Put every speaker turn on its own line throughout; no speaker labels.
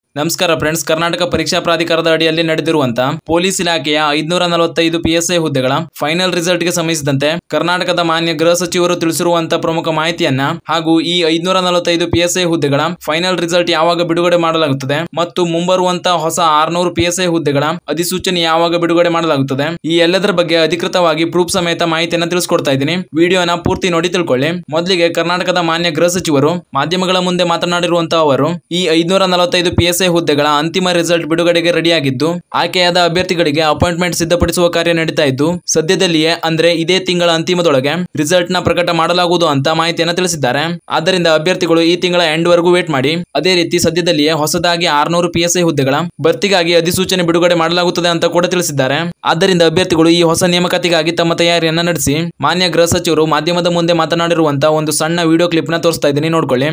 ನಮಸ್ಕಾರ ಫ್ರೆಂಡ್ಸ್ ಕರ್ನಾಟಕ ಪರೀಕ್ಷಾ ಪ್ರಾಧಿಕಾರದ ಅಡಿಯಲ್ಲಿ ನಡೆದಿರುವಂತ ಪೊಲೀಸ್ ಇಲಾಖೆಯ ಐದುನೂರ ನಲವತ್ತೈದು ಪಿಎಸ್ಐ ಹುದ್ದೆಗಳ ಫೈನಲ್ ರಿಸಲ್ಟ್ ಗೆ ಸಂಬಂಧಿಸಿದಂತೆ ಕರ್ನಾಟಕದ ಮಾನ್ಯ ಗೃಹ ಸಚಿವರು ತಿಳಿಸಿರುವಂತ ಪ್ರಮುಖ ಮಾಹಿತಿಯನ್ನ ಹಾಗೂ ಈ ಐದುನೂರ ನಲವತ್ತೈದು ಪಿಎಸ್ಐ ಹುದ್ದೆಗಳ ಫೈನಲ್ ರಿಸಲ್ಟ್ ಯಾವಾಗ ಬಿಡುಗಡೆ ಮಾಡಲಾಗುತ್ತದೆ ಮತ್ತು ಮುಂಬರುವಂತ ಹೊಸ ಆರ್ನೂರು ಪಿಎಸ್ಐ ಹುದ್ದೆಗಳ ಅಧಿಸೂಚನೆ ಯಾವಾಗ ಬಿಡುಗಡೆ ಮಾಡಲಾಗುತ್ತದೆ ಈ ಎಲ್ಲದರ ಬಗ್ಗೆ ಅಧಿಕೃತವಾಗಿ ಪ್ರೂಫ್ ಸಮೇತ ಮಾಹಿತಿಯನ್ನ ತಿಳಿಸ್ಕೊಡ್ತಾ ಇದ್ದೀನಿ ವಿಡಿಯೋನ ಪೂರ್ತಿ ನೋಡಿ ತಿಳ್ಕೊಳ್ಳಿ ಮೊದಲಿಗೆ ಕರ್ನಾಟಕದ ಮಾನ್ಯ ಗೃಹ ಸಚಿವರು ಮಾಧ್ಯಮಗಳ ಮುಂದೆ ಮಾತನಾಡಿರುವಂತಹ ಅವರು ಈ ಐದುನೂರ ನಲವತ್ತೈದು ಪಿಎಸ್ಐ ಹುದ್ದೆಗಳ ಅಂತಿಮ ರಿಸಲ್ಟ್ ಬಿಡುಗಡೆಗೆ ರೆಡಿಯಾಗಿದ್ದು ಆಯ್ಕೆಯಾದ ಅಭ್ಯರ್ಥಿಗಳಿಗೆ ಅಪಾಯಿಂಟ್ಮೆಂಟ್ ಸಿದ್ಧಪಡಿಸುವ ಕಾರ್ಯ ನಡೀತಾ ಇದ್ದು ಸದ್ಯದಲ್ಲಿಯೇ ಅಂದ್ರೆ ಇದೇ ತಿಂಗಳ ಅಂತಿಮದೊಳಗೆ ರಿಸಲ್ಟ್ ನ ಪ್ರಕಟ ಮಾಡಲಾಗುವುದು ಅಂತ ಮಾಹಿತಿಯನ್ನ ತಿಳಿಸಿದ್ದಾರೆ ಆದ್ದರಿಂದ ಅಭ್ಯರ್ಥಿಗಳು ಈ ತಿಂಗಳ ಎಂಡ್ ವರೆಗೂ ವೇಟ್ ಮಾಡಿ ಅದೇ ರೀತಿ ಸದ್ಯದಲ್ಲಿಯೇ ಹೊಸದಾಗಿ ಆರ್ನೂರು ಪಿಎಸ್ಐ ಹುದ್ದೆಗಳ ಭರ್ತಿಗಾಗಿ ಅಧಿಸೂಚನೆ ಬಿಡುಗಡೆ ಮಾಡಲಾಗುತ್ತದೆ ಅಂತ ಕೂಡ ತಿಳಿಸಿದ್ದಾರೆ ಆದ್ದರಿಂದ ಅಭ್ಯರ್ಥಿಗಳು ಈ ಹೊಸ ನೇಮಕಾತಿಗಾಗಿ ತಮ್ಮ ತಯಾರಿಯನ್ನ ನಡೆಸಿ ಮಾನ್ಯ ಗೃಹ ಸಚಿವರು ಮಾಧ್ಯಮದ ಮುಂದೆ ಮಾತನಾಡಿರುವಂತಹ ಒಂದು ಸಣ್ಣ ವಿಡಿಯೋ ಕ್ಲಿಪ್ ನ ತೋರಿಸ್ತಾ ಇದ್ದೀನಿ ನೋಡ್ಕೊಳ್ಳಿ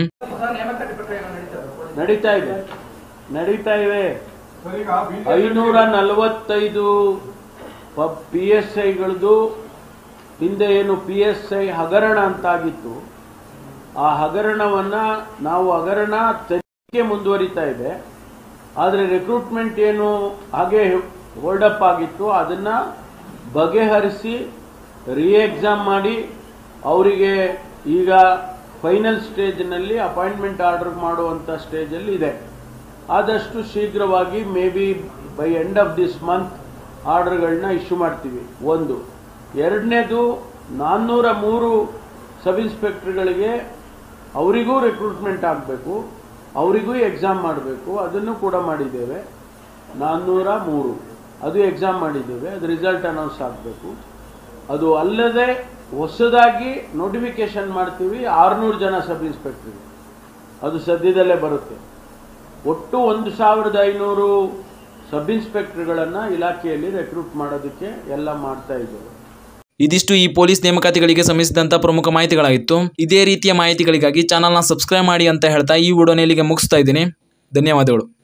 ನಡೀತಾ ಇದೆ ನಡೀತಾ ಇವೆ ಐನೂರ ನಲವತ್ತೈದು ಪಿ ಎಸ್ ಐಗಳದು ಹಿಂದೆ ಏನು ಪಿ ಎಸ್ ಐ ಹಗರಣ ಅಂತಾಗಿತ್ತು ಆ ಹಗರಣವನ್ನ ನಾವು ಹಗರಣ ತನಿಖೆ ಮುಂದುವರಿತಾ ಇದೆ ಆದರೆ ರಿಕ್ರೂಟ್ಮೆಂಟ್ ಏನು ಹಾಗೆ ಹೋಲ್ಡಪ್ ಆಗಿತ್ತು ಅದನ್ನ ಬಗೆಹರಿಸಿ ರೀ ಎಕ್ಸಾಮ್ ಮಾಡಿ ಅವರಿಗೆ ಈಗ ಫೈನಲ್ ಸ್ಟೇಜ್ನಲ್ಲಿ ಅಪಾಯಿಂಟ್ಮೆಂಟ್ ಆರ್ಡರ್ ಮಾಡುವಂಥ ಸ್ಟೇಜಲ್ಲಿ ಇದೆ ಆದಷ್ಟು ಶೀಘ್ರವಾಗಿ maybe by end of this month ಆರ್ಡರ್ಗಳನ್ನ ಇಶ್ಯೂ ಮಾಡ್ತೀವಿ ಒಂದು ಎರಡನೇದು ನಾನ್ನೂರ ಮೂರು ಸಬ್ ಇನ್ಸ್ಪೆಕ್ಟರ್ಗಳಿಗೆ ಅವರಿಗೂ ರಿಕ್ರೂಟ್ಮೆಂಟ್ ಆಗಬೇಕು ಅವರಿಗೂ ಎಕ್ಸಾಮ್ ಮಾಡಬೇಕು ಅದನ್ನು ಕೂಡ ಮಾಡಿದ್ದೇವೆ ನಾನ್ನೂರ ಮೂರು ಅದು ಎಕ್ಸಾಮ್ ಮಾಡಿದ್ದೇವೆ ಅದು ರಿಸಲ್ಟ್ ಅನೌನ್ಸ್ ಆಗಬೇಕು ಅದು ಅಲ್ಲದೆ ಹೊಸದಾಗಿ ನೋಟಿಫಿಕೇಶನ್ ಮಾಡ್ತೀವಿ ಆರುನೂರು ಜನ ಸಬ್ ಇನ್ಸ್ಪೆಕ್ಟರ್ಗೆ ಅದು ಸದ್ಯದಲ್ಲೇ ಬರುತ್ತೆ ಒಟ್ಟು ಒಂದು ಸಾವಿರದ ಐನೂರು ಸಬ್ ಇನ್ಸ್ಪೆಕ್ಟರ್ಗಳನ್ನು ಇಲಾಖೆಯಲ್ಲಿ ರೆಕ್ರೂಟ್ ಮಾಡೋದಕ್ಕೆ ಎಲ್ಲ ಮಾಡ್ತಾ ಇದ್ದೇವೆ
ಇದಿಷ್ಟು ಈ ಪೊಲೀಸ್ ನೇಮಕಾತಿಗಳಿಗೆ ಸಂಬಂಧಿಸಿದಂತ ಪ್ರಮುಖ ಮಾಹಿತಿಗಳಾಗಿತ್ತು ಇದೇ ರೀತಿಯ ಮಾಹಿತಿಗಳಿಗಾಗಿ ಚಾನಲ್ನ ಸಬ್ಸ್ಕ್ರೈಬ್ ಮಾಡಿ ಅಂತ ಹೇಳ್ತಾ ಈ ವಿಡಿಯೋನ ಇಲ್ಲಿಗೆ ಮುಗಿಸ್ತಾ ಇದ್ದೀನಿ ಧನ್ಯವಾದಗಳು